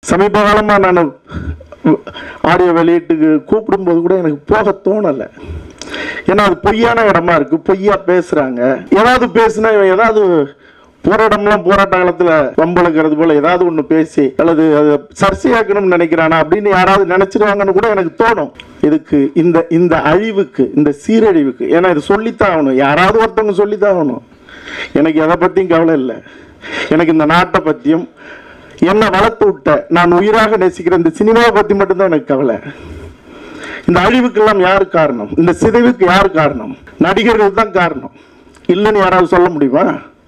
சமீப காலமாக நான் ஆடியோ வெளியீட்டுக்கு கூப்பிடும்போது கூட எனக்கு போக தோணலை ஏன்னா அது பொய்யான இடமா இருக்கு பொய்யா பேசுறாங்க ஏதாவது பேசுனா இவன் ஏதாவது போராட்டம்லாம் போராட்ட காலத்துல வம்பளுக்கிறது போல ஏதாவது ஒண்ணு பேசி அல்லது அதை சர்ச்சையாக்கணும்னு நினைக்கிறானா அப்படின்னு யாராவது நினைச்சிருவாங்கன்னு கூட எனக்கு தோணும் இதுக்கு இந்த இந்த அழிவுக்கு இந்த சீரழிவுக்கு ஏன்னா இது சொல்லித்தான் ஆகணும் யாராவது ஒருத்தவங்க சொல்லித்தான் ஆகணும் எனக்கு எதை பத்தியும் கவலை இல்லை எனக்கு இந்த நாட்டை பத்தியும் என்ன வளர்த்து விட்ட நான் உயிராக நேசிக்கிற இந்த சினிமாவை பத்தி மட்டும்தான் எனக்கு கவலை இந்த அழிவுக்கெல்லாம் யார் காரணம் இந்த சிதைவுக்கு யார் காரணம் நடிகர்கள் தான் காரணம் இல்லைன்னு யாராவது சொல்ல முடியுமா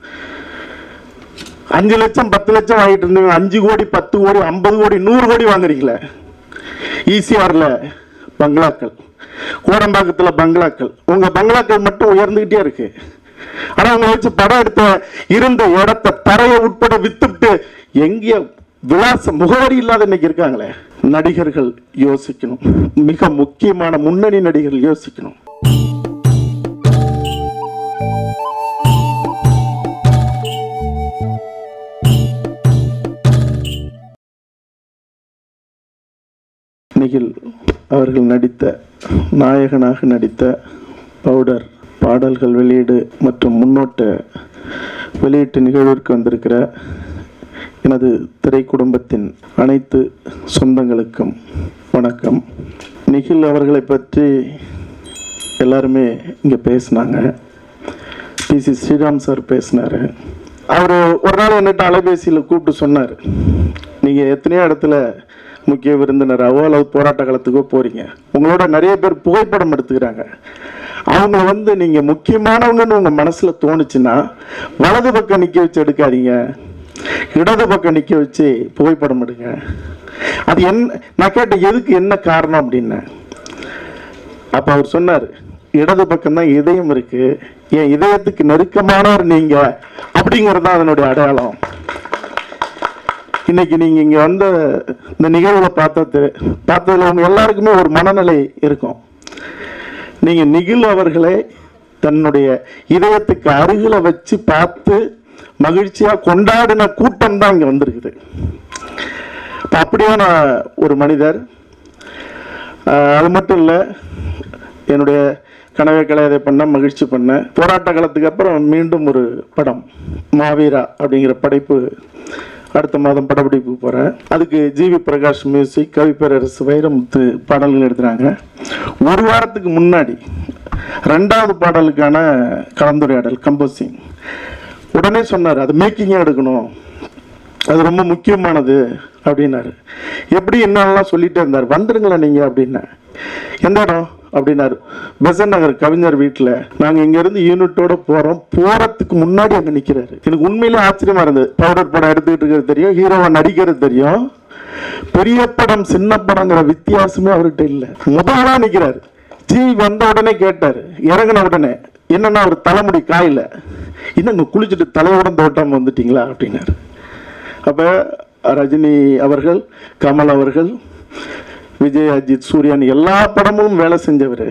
அஞ்சு லட்சம் பத்து லட்சம் வாங்கிட்டு இருந்தீங்க அஞ்சு கோடி பத்து கோடி ஐம்பது கோடி நூறு கோடி வாங்குறீங்களே ஈசிஆர்ல பங்களாக்கள் கோடம்பாக்கத்துல பங்களாக்கள் உங்க பங்களாக்கள் மட்டும் உயர்ந்துகிட்டே இருக்கு ஆனா அவங்க வச்சு படம் எடுத்த இருந்த இடத்த தரையை உட்பட வித்துட்டு எங்கேய விலாச முகவரி இல்லாத இன்னைக்கு இருக்காங்களே நடிகர்கள் யோசிக்கணும் மிக முக்கியமான முன்னணி நடிகர்கள் யோசிக்கணும் நிகில் அவர்கள் நடித்த நாயகனாக நடித்த பவுடர் பாடல்கள் வெளியீடு மற்றும் முன்னோட்ட வெளியீட்டு நிகழ்விற்கு வந்திருக்கிற எனது திரை குடும்பத்தின் அனைத்து சொந்தங்களுக்கும் வணக்கம் நிகில் அவர்களை பற்றி எல்லாருமே இங்கே பேசினாங்க பிசி ஸ்ரீராம் சார் பேசினார் அவர் ஒரு நாள் என்னட்ட அலைபேசியில் கூப்பிட்டு சொன்னார் நீங்கள் எத்தனையோ இடத்துல முக்கிய விருந்தினராகவோ அல்லது போராட்ட காலத்துக்கோ போகிறீங்க உங்களோட நிறைய பேர் புகைப்படம் எடுத்துக்கிறாங்க அவங்க வந்து நீங்கள் முக்கியமானவங்கன்னு உங்கள் மனசில் தோணுச்சுன்னா வலது பக்கம் நிற்க வச்சு எடுக்காதீங்க இடது பக்கம் நிற்க வச்சு புகைப்படம் எடுங்க அது என்ன நான் கேட்டேன் எதுக்கு என்ன காரணம் அப்படின்னேன் அப்ப அவர் சொன்னார் இடது பக்கம் தான் இதயம் இருக்கு என் இதயத்துக்கு நெருக்கமானவர் நீங்க அப்படிங்கிறது தான் அதனுடைய அடையாளம் இன்னைக்கு நீங்க இங்க வந்த இந்த நிகழ்வுல பார்த்தது பார்த்ததுல உங்க எல்லாருக்குமே ஒரு மனநிலை இருக்கும் நீங்க நிகில் அவர்களை தன்னுடைய இதயத்துக்கு அருகில வச்சு பார்த்து மகிழ்ச்சியா கொண்டாடின கூட்டம் தான் இங்க வந்திருக்குது இப்ப அப்படியான ஒரு மனிதர் ஆஹ் அது மட்டும் இல்லை என்னுடைய கனவை கலையதை பண்ண மகிழ்ச்சி பண்ணேன் போராட்ட காலத்துக்கு அப்புறம் மீண்டும் ஒரு படம் மாவீரா அப்படிங்கிற படைப்பு அடுத்த மாதம் படப்பிடிப்பு போகிறேன் அதுக்கு ஜிவி பிரகாஷ் மியூசிக் கவிப்பேரரசு வைரமுத்து பாடல்கள் எடுத்துறாங்க ஒரு வாரத்துக்கு முன்னாடி ரெண்டாவது பாடலுக்கான கலந்துரையாடல் கம்போசிங் உடனே சொன்னார் அது மேக்கிங்காக எடுக்கணும் அது ரொம்ப முக்கியமானது அப்படின்னாரு எப்படி என்னெல்லாம் சொல்லிட்டே இருந்தார் வந்துருங்களேன் நீங்கள் அப்படின்னேன் எந்த இடம் அப்படின்னாரு பெசன் நகர் கவிஞர் வீட்டில் நாங்கள் இங்கேருந்து யூனிட்டோட போகிறோம் போகிறதுக்கு முன்னாடி அங்கே நிற்கிறாரு எனக்கு உண்மையிலே ஆச்சரியமா இருந்தது பவுடர் படம் எடுத்துக்கிட்டு இருக்கிறது தெரியும் ஹீரோவை நடிக்கிறது தெரியும் பெரிய படம் சின்ன படங்கிற வித்தியாசமே அவர்கிட்ட இல்லை முதலா நிற்கிறாரு ஜி வந்த உடனே கேட்டார் இறங்கின உடனே என்னன்னா ஒரு தலைமுடி காயில இன்னும் குளிச்சுட்டு தலையுடன் தோட்டம் வந்துட்டீங்களா அப்படின்னாரு அப்போ ரஜினி அவர்கள் கமல் அவர்கள் விஜய் அஜித் சூர்யான் எல்லா படமும் வேலை செஞ்சவர்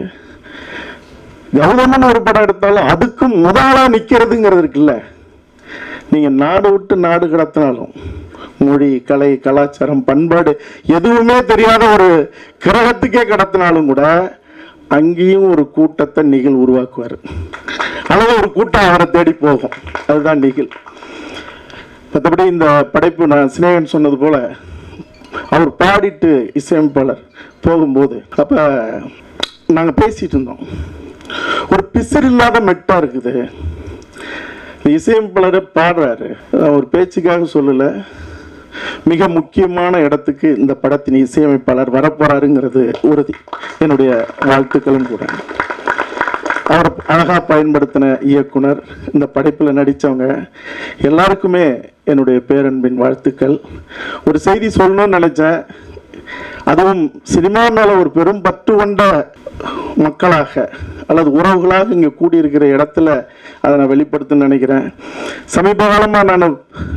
கௌதமன் ஒரு படம் எடுத்தாலும் அதுக்கும் முதலா நிற்கிறதுங்கிறது இருக்குல்ல நீங்கள் நாடு விட்டு நாடு கடத்தினாலும் மொழி கலை கலாச்சாரம் பண்பாடு எதுவுமே தெரியாத ஒரு கிரகத்துக்கே கடத்தினாலும் கூட அங்கேயும் ஒரு கூட்டத்தை நிகில் உருவாக்குவார் அல்லது ஒரு கூட்டம் அவரை தேடி போகும் அதுதான் நிகில் மற்றபடி இந்த படைப்பு நான் சினேகன் சொன்னது போல அவர் பாடிட்டு இசையமைப்பாளர் போகும்போது அப்போ நாங்கள் பேசிட்டு இருந்தோம் ஒரு பிசர் இல்லாத மெட்டா இருக்குது இந்த இசையமைப்பாளரை பாடுறாரு ஒரு பேச்சுக்காக சொல்லலை மிக முக்கியமான இடத்துக்கு இந்த படத்தின் இசையமைப்பாளர் வரப்போறாருங்கிறது உறுதி என்னுடைய வாழ்த்துக்களும் கூட அவர் அழகாக பயன்படுத்தின இயக்குனர் இந்த படைப்பில் நடித்தவங்க எல்லாருக்குமே என்னுடைய பேரன்பின் வாழ்த்துக்கள் ஒரு செய்தி சொல்லணும்னு நினச்சேன் அதுவும் சினிமா மேலே ஒரு பெரும் பற்று கொண்ட மக்களாக அல்லது உறவுகளாக இங்கே கூடியிருக்கிற இடத்துல அதை நான் வெளிப்படுத்தணும்னு நினைக்கிறேன் சமீப காலமாக நான்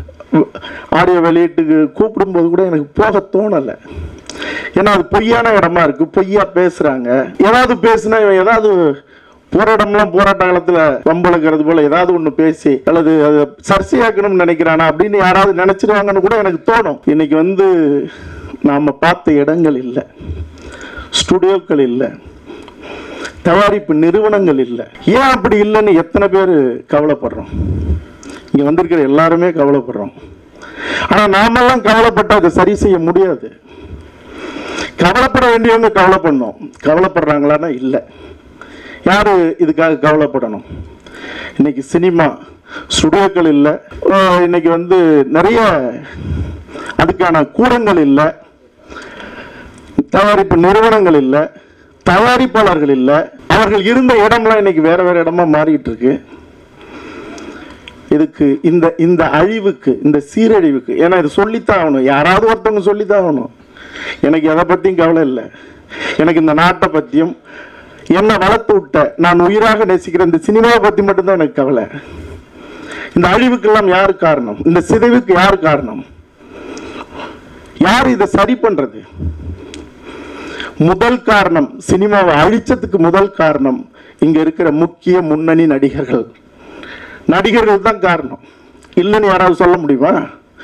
ஆடியோ வெளியீட்டுக்கு கூப்பிடும்போது கூட எனக்கு போக தோணலை ஏன்னா அது பொய்யான இடமா இருக்கு பொய்யா பேசுறாங்க ஏதாவது பேசுனா இவன் ஏதாவது போற இடம்லாம் போராட்ட காலத்துல வம்பளுக்கிறது போல ஏதாவது ஒண்ணு பேசி அல்லது அதை சர்ச்சையாக்கணும்னு நினைக்கிறானா அப்படின்னு யாராவது நினைச்சிருவாங்கன்னு கூட எனக்கு தோணும் இன்னைக்கு வந்து நாம பார்த்த இடங்கள் இல்லை ஸ்டுடியோக்கள் இல்லை தயாரிப்பு நிறுவனங்கள் இல்லை ஏன் அப்படி இல்லைன்னு எத்தனை பேர் கவலைப்படுறோம் இங்க வந்திருக்கிற எல்லாருமே கவலைப்படுறோம் ஆனா நாமெல்லாம் கவலைப்பட்டு அதை சரி செய்ய முடியாது கவலைப்பட வேண்டியவங்க கவலைப்படணும் கவலைப்படுறாங்களான்னா இல்லை யாரு இதுக்காக கவலைப்படணும் இன்னைக்கு சினிமா ஸ்டுடியோக்கள் இல்லை அஹ் இன்னைக்கு வந்து நிறைய அதுக்கான கூடங்கள் இல்லை தயாரிப்பு நிறுவனங்கள் இல்லை தயாரிப்பாளர்கள் இல்லை அவர்கள் இருந்த இடம்லாம் இன்னைக்கு வேற வேற இடமா மாறிட்டு இருக்கு இதுக்கு இந்த இந்த அழிவுக்கு இந்த சீரழிவுக்கு ஏன்னா இது சொல்லித்தான் ஆகணும் யாராவது ஒருத்தவங்க சொல்லித்தான் ஆகணும் எனக்கு எதை பற்றியும் கவலை இல்லை எனக்கு இந்த நாட்டை பற்றியும் என்னை வளர்த்து விட்ட நான் உயிராக நேசிக்கிற இந்த சினிமாவை பற்றி மட்டும்தான் எனக்கு கவலை இந்த அழிவுக்கெல்லாம் யார் காரணம் இந்த சிதைவுக்கு யார் காரணம் யார் இதை சரி பண்றது முதல் காரணம் சினிமாவை அழிச்சதுக்கு முதல் காரணம் இங்க இருக்கிற முக்கிய முன்னணி நடிகர்கள் நடிகர்கள் தான் காரணம் இல்லைன்னு யாராவது சொல்ல முடியுமா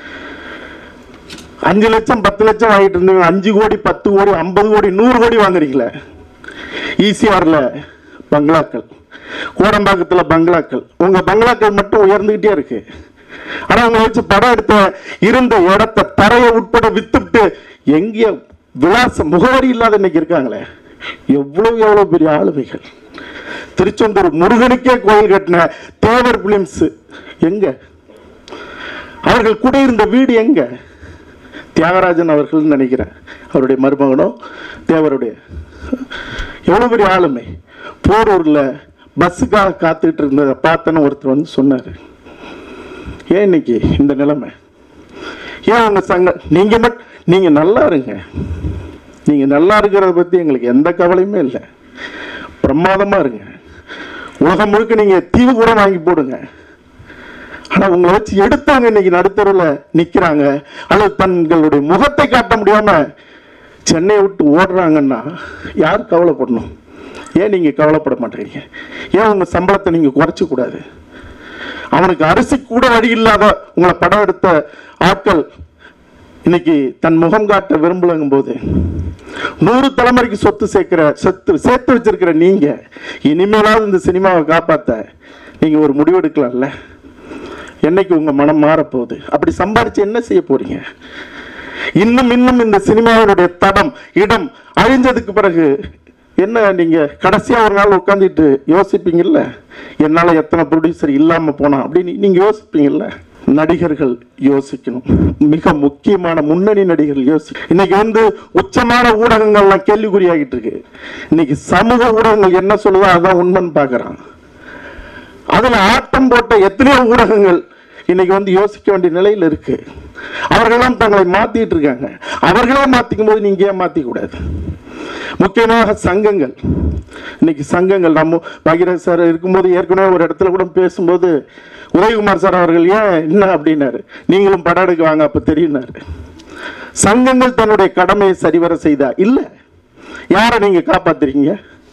அஞ்சு லட்சம் பத்து லட்சம் வாங்கிட்டு இருந்தீங்க அஞ்சு கோடி பத்து கோடி ஐம்பது கோடி நூறு கோடி வாங்குறீங்களே ஈசிஆர்ல பங்களாக்கள் கோடம்பாக்கத்துல பங்களாக்கள் உங்க பங்களாக்கள் மட்டும் உயர்ந்துகிட்டே இருக்கு ஆனா அவங்க வச்சு படம் எடுத்த இருந்த இடத்த தரையை உட்பட வித்துட்டு எங்கேயோ விலாச முகவரி இல்லாத இன்னைக்கு இருக்காங்களே எவ்வளவு எவ்வளவு பெரிய ஆளுமைகள் திருச்செந்தூர் முருகனுக்கே கோயில் கட்டின தேவர் பிலிம்ஸ் எங்க அவர்கள் குடியிருந்த வீடு எங்க தியாகராஜன் அவர்கள் நினைக்கிறேன் அவருடைய மருமகனோ தேவருடைய எவ்வளவு பெரிய ஆளுமை போரூர்ல பஸ்ஸுக்காக காத்துட்டு இருந்ததை பார்த்தேன்னு ஒருத்தர் வந்து சொன்னாரு ஏன் இன்னைக்கு இந்த நிலைமை ஏன் அவங்க சங்க நீங்க மட் நீங்க நல்லா இருங்க நீங்க நல்லா இருக்கிறத பத்தி எங்களுக்கு எந்த கவலையுமே இல்லை பிரமாதமா இருங்க உலகம் முழுக்க நீங்க தீவு கூட வாங்கி போடுங்க ஆனா உங்களை வச்சு எடுத்தவங்க இன்னைக்கு நடுத்தருவில் நிக்கிறாங்க அல்லது தங்களுடைய முகத்தை காட்ட முடியாம சென்னையை விட்டு ஓடுறாங்கன்னா யார் கவலைப்படணும் ஏன் நீங்க கவலைப்பட மாட்டேங்கிறீங்க ஏன் உங்க சம்பளத்தை நீங்க குறைச்சு கூடாது அவனுக்கு அரிசி கூட வழி இல்லாத உங்களை படம் எடுத்த ஆட்கள் இன்னைக்கு தன் முகம் காட்ட விரும்பலங்கும் போது நூறு தலைமுறைக்கு சொத்து சேர்க்கிற சொத்து சேர்த்து வச்சிருக்கிற நீங்க இனிமேலாவது இந்த சினிமாவை காப்பாத்த நீங்க ஒரு முடிவு எடுக்கலாம்ல என்னைக்கு உங்க மனம் மாறப்போகுது அப்படி சம்பாரிச்சு என்ன செய்ய போறீங்க இன்னும் இன்னும் இந்த சினிமாவினுடைய தடம் இடம் அழிஞ்சதுக்கு பிறகு என்ன நீங்க கடைசியா ஒரு நாள் உட்காந்துட்டு யோசிப்பீங்கல்ல என்னால எத்தனை ப்ரொடியூசர் இல்லாம போனா அப்படின்னு நீங்க யோசிப்பீங்கல்ல நடிகர்கள் யோசிக்கணும் மிக முக்கியமான முன்னணி நடிகர்கள் யோசி இன்னைக்கு வந்து உச்சமான ஊடகங்கள்லாம் கேள்விக்குறியாகிட்டு இருக்கு இன்னைக்கு சமூக ஊடகங்கள் என்ன சொல்லுதோ அதான் உண்மைன்னு பார்க்கறான் அதுல ஆட்டம் போட்ட எத்தனையோ ஊடகங்கள் இன்னைக்கு வந்து யோசிக்க வேண்டிய நிலையில இருக்கு அவர்களெல்லாம் தங்களை மாத்திட்டு இருக்காங்க அவர்களே மாத்திக்கும் போது நீங்க ஏன் மாத்திக்க கூடாது முக்கியமாக சங்கங்கள் இன்னைக்கு சங்கங்கள் நம்ம பகிரன் சார் இருக்கும்போது ஏற்கனவே ஒரு இடத்துல கூட பேசும்போது உதயகுமார் சார் அவர்கள் ஏன் என்ன அப்படின்னாரு நீங்களும் படம் எடுக்க வாங்க அப்ப தெரியுனாரு சங்கங்கள் தன்னுடைய கடமையை சரிவர செய்தா இல்ல யாரை நீங்க காப்பாத்துறீங்க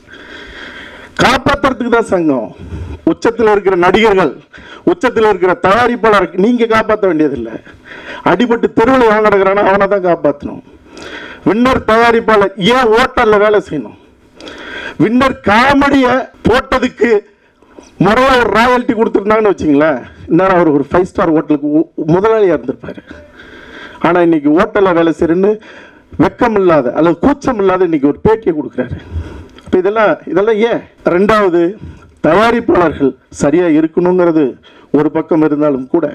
காப்பாத்துறதுக்கு தான் சங்கம் உச்சத்தில் இருக்கிற நடிகர்கள் உச்சத்தில் இருக்கிற தயாரிப்பாளர் நீங்க காப்பாற்ற வேண்டியதில்லை அடிபட்டு தெருவில் எவன் கிடக்குறானோ அவனை தான் காப்பாற்றணும் வின்னர் தயாரிப்பாளர் ஏன் ஓட்டல்ல வேலை செய்யணும் வின்னர் காமெடிய போட்டதுக்கு முறையா ஒரு ராயல்ட்டி கொடுத்துருந்தாங்கன்னு வச்சுங்களேன் இந்நேரம் அவர் ஒரு ஃபைவ் ஸ்டார் ஹோட்டலுக்கு உ- முதலாளியா இருந்திருப்பாரு ஆனா இன்னைக்கு ஹோட்டல்ல வேலை செய்யறேன்னு வெக்கம் இல்லாத அல்லது கூச்சம் இல்லாத இன்னைக்கு ஒரு பேட்டியை கொடுக்குறாரு அப்ப இதெல்லாம் இதெல்லாம் ஏன் ரெண்டாவது தயாரிப்பாளர்கள் சரியா இருக்கணுங்கிறது ஒரு பக்கம் இருந்தாலும் கூட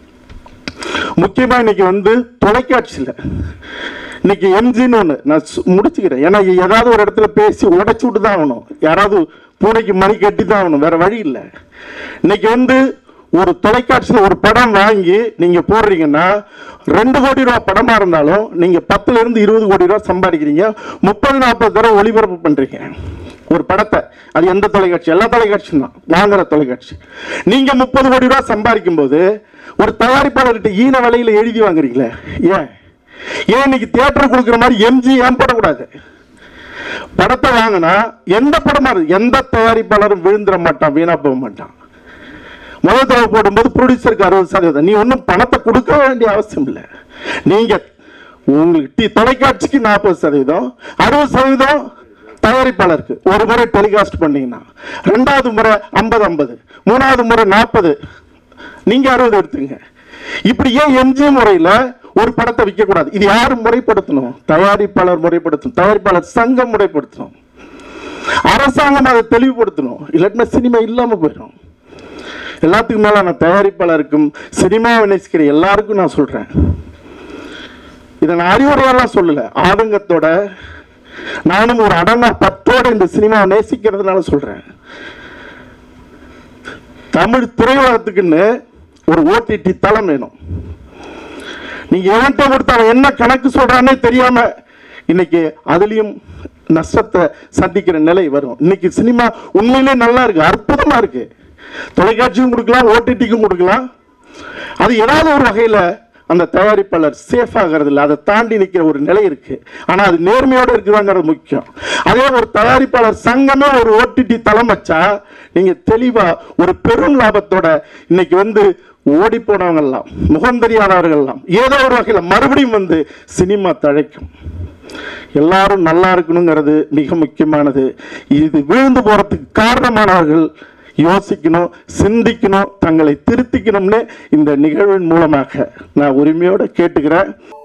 முக்கியமா இன்னைக்கு வந்து தொலைக்காட்சியில் இன்னைக்கு எம்ஜின்னு ஒன்று நான் சு- முடிச்சுக்கிறேன் ஏன்னா ஏதாவது ஒரு இடத்துல பேசி உடைச்சு விட்டு தான் ஆகணும் யாராவது பூனைக்கு மணி கட்டி தான் ஆகணும் வேற வழி இல்லை இன்னைக்கு வந்து ஒரு தொலைக்காட்சியில் ஒரு படம் வாங்கி நீங்க போடுறீங்கன்னா ரெண்டு கோடி ரூபா படமா இருந்தாலும் நீங்க பத்துல இருந்து இருபது கோடி ரூபா சம்பாதிக்கிறீங்க முப்பது நாற்பது தடவை ஒளிபரப்பு பண்றீங்க ஒரு படத்தை அது எந்த தொலைக்காட்சி எல்லா தொலைக்காட்சியும் தான் வாங்குற தொலைக்காட்சி நீங்க முப்பது கோடி ரூபா சம்பாதிக்கும் போது ஒரு தயாரிப்பாளர்கிட்ட ஈன விலையில எழுதி வாங்குறீங்களே ஏன் ஏன் இன்னைக்கு தியேட்டர் கொடுக்குற மாதிரி எம்ஜி ஏன் போடக்கூடாது படத்தை வாங்கினா எந்த படமா இருக்கு எந்த தயாரிப்பாளரும் விழுந்துட மாட்டான் வீணா போக மாட்டான் முதல் தடவை போடும்போது ப்ரொடியூசருக்கு அறுபது சதவீதம் நீ ஒன்றும் பணத்தை கொடுக்க வேண்டிய அவசியம் இல்லை நீங்க உங்களுக்கு டி தொலைக்காட்சிக்கு நாற்பது சதவீதம் அறுபது சதவீதம் தயாரிப்பாளருக்கு ஒரு முறை டெலிகாஸ்ட் பண்ணீங்கன்னா ரெண்டாவது முறை ஐம்பது ஐம்பது மூணாவது முறை நாற்பது நீங்க அறுபது எடுத்துங்க இப்படி ஏன் எம்ஜி முறையில் ஒரு படத்தை விற்கக்கூடாது இது யார் முறைப்படுத்தணும் தயாரிப்பாளர் முறைப்படுத்தணும் தயாரிப்பாளர் சங்கம் முறைப்படுத்தணும் அரசாங்கம் அதை தெளிவுபடுத்தணும் இல்லாட்டினா சினிமா இல்லாம போயிடும் எல்லாத்துக்கும் மேல நான் தயாரிப்பாளருக்கும் சினிமாவை நேசிக்கிற எல்லாருக்கும் நான் சொல்றேன் இதை நான் அறிவுரையெல்லாம் சொல்லல ஆதங்கத்தோட நானும் ஒரு அடங்கா பத்தோட இந்த சினிமாவை நேசிக்கிறதுனால சொல்றேன் தமிழ் திரையுலகத்துக்குன்னு ஒரு ஓடிடி தளம் வேணும் நீங்க எவன்கிட்ட கொடுத்து அவன் என்ன கணக்கு சொல்றானே தெரியாம இன்னைக்கு அதுலயும் நஷ்டத்தை சந்திக்கிற நிலை வரும் இன்னைக்கு சினிமா உண்மையிலே நல்லா இருக்கு அற்புதமா இருக்கு தொலைக்காட்சியும் கொடுக்கலாம் ஓடிடிக்கும் கொடுக்கலாம் அது ஏதாவது ஒரு வகையில அந்த தயாரிப்பாளர் சேஃப் ஆகிறது இல்லை அதை தாண்டி நிற்கிற ஒரு நிலை இருக்கு ஆனா அது நேர்மையோட இருக்குதாங்கிறது முக்கியம் அதே ஒரு தயாரிப்பாளர் சங்கமே ஒரு ஓடிடி தளம் வச்சா நீங்க தெளிவா ஒரு பெரும் லாபத்தோட இன்னைக்கு வந்து ஓடி போனவங்க எல்லாம் முகம் தெரியாதவர்கள் எல்லாம் ஏதோ ஒரு வகையில மறுபடியும் வந்து சினிமா தழைக்கும் எல்லாரும் நல்லா இருக்கணுங்கிறது மிக முக்கியமானது இது விழுந்து போறதுக்கு காரணமானவர்கள் யோசிக்கணும் சிந்திக்கணும் தங்களை திருத்திக்கணும்னு இந்த நிகழ்வின் மூலமாக நான் உரிமையோட கேட்டுக்கிறேன்